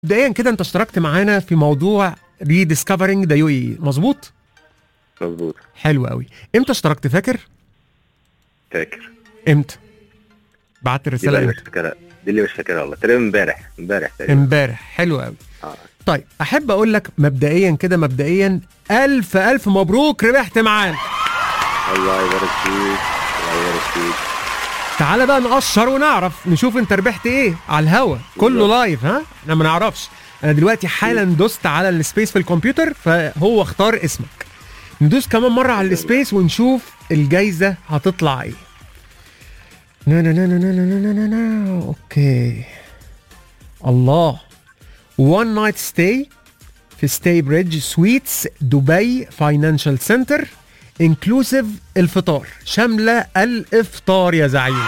مبدئيا كده انت اشتركت معانا في موضوع ريديسكفرنج ذا يو اي مظبوط مظبوط حلو قوي امتى اشتركت فاكر فاكر امتى بعت دي الرساله بقى اللي مش امتى فاكرها دي اللي مش فاكرها والله تقريبا امبارح امبارح تقريبا امبارح حلو قوي اه طيب احب اقول لك مبدئيا كده مبدئيا الف الف مبروك ربحت معانا الله يبارك فيك الله يبارك فيك تعالى بقى نقشر ونعرف نشوف انت ربحت ايه على الهوا كله بالظبط. لايف ها احنا ما نعرفش انا دلوقتي حالا دوست على السبيس في الكمبيوتر فهو اختار اسمك ندوس كمان مره على السبيس ونشوف الجايزه هتطلع ايه نا نا نا نا نا نا نا نا نا. اوكي الله وان نايت ستاي في ستاي بريدج سويتس دبي فاينانشال سنتر انكلوسيف الفطار شامله الافطار يا زعيم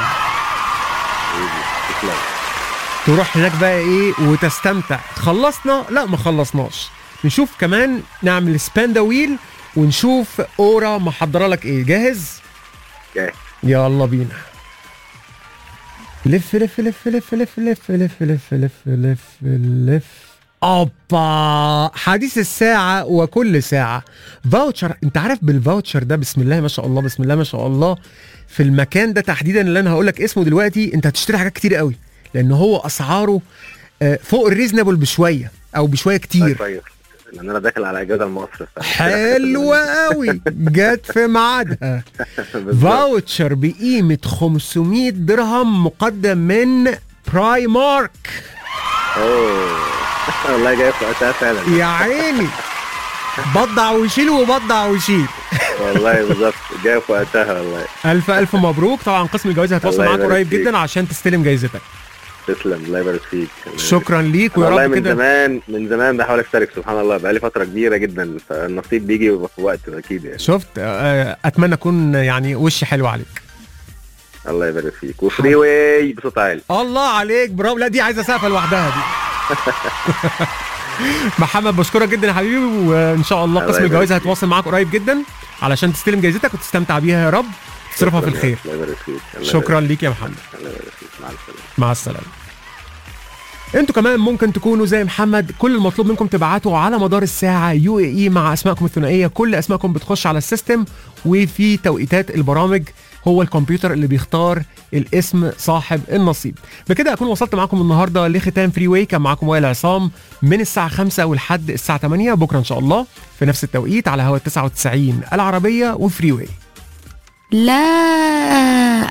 تسلم تروح هناك بقى ايه وتستمتع خلصنا لا ما خلصناش نشوف كمان نعمل سبان ذا ويل ونشوف اورا محضره لك ايه جاهز جاهز يلا بينا لف لف لف لف لف لف لف لف لف لف لف اوبا حديث الساعة وكل ساعة فاوتشر انت عارف بالفاوتشر ده بسم الله ما شاء الله بسم الله ما شاء الله في المكان ده تحديدا اللي انا هقول لك اسمه دلوقتي انت هتشتري حاجات كتير قوي لان هو اسعاره آه، فوق الريزنبل بشوية او بشوية طيب كتير طيب لان انا داخل على اجازه لمصر ف- حلوة قوي جت في ميعادها بالظبط. فاوتشر بقيمة 500 درهم مقدم من براي مارك اوه والله جاي في وقتها فعلا يا عيني بضع وشيل وبضع وشيل والله بالظبط جاي في وقتها والله الف الف مبروك طبعا قسم الجوائز هيتواصل الله معاك يبارك قريب فيك. جدا عشان تستلم جايزتك تسلم الله يبارك فيك شكرا ليك أنا ويا والله رب من كده زمان من زمان بحاول اشترك سبحان الله بقالي فتره كبيره جدا فالنصيب بيجي في وقت اكيد يعني شفت آه، اتمنى اكون يعني وشي حلو عليك الله يبارك فيك وفري واي بصوت عالي الله عليك برافو لا دي عايزه سقفه لوحدها دي محمد بشكرك جدا يا حبيبي وان شاء الله الله قسم يبارك الجوائز فيك. هيتواصل معاك قريب جدا علشان تستلم جايزتك وتستمتع بيها يا رب تصرفها في شكراً. الخير الله يبارك فيك الله شكرا يبارك ليك يا محمد فيك. الله يبارك فيك مع السلامه مع السلامه انتوا كمان ممكن تكونوا زي محمد كل المطلوب منكم تبعتوا على مدار الساعه يو اي اي مع اسمائكم الثنائيه كل اسمائكم بتخش على السيستم وفي توقيتات البرامج هو الكمبيوتر اللي بيختار الاسم صاحب النصيب بكده اكون وصلت معاكم النهارده لختام فري واي كان معاكم وائل عصام من الساعه 5 ولحد الساعه 8 بكره ان شاء الله في نفس التوقيت على هوا 99 العربيه وفري واي لا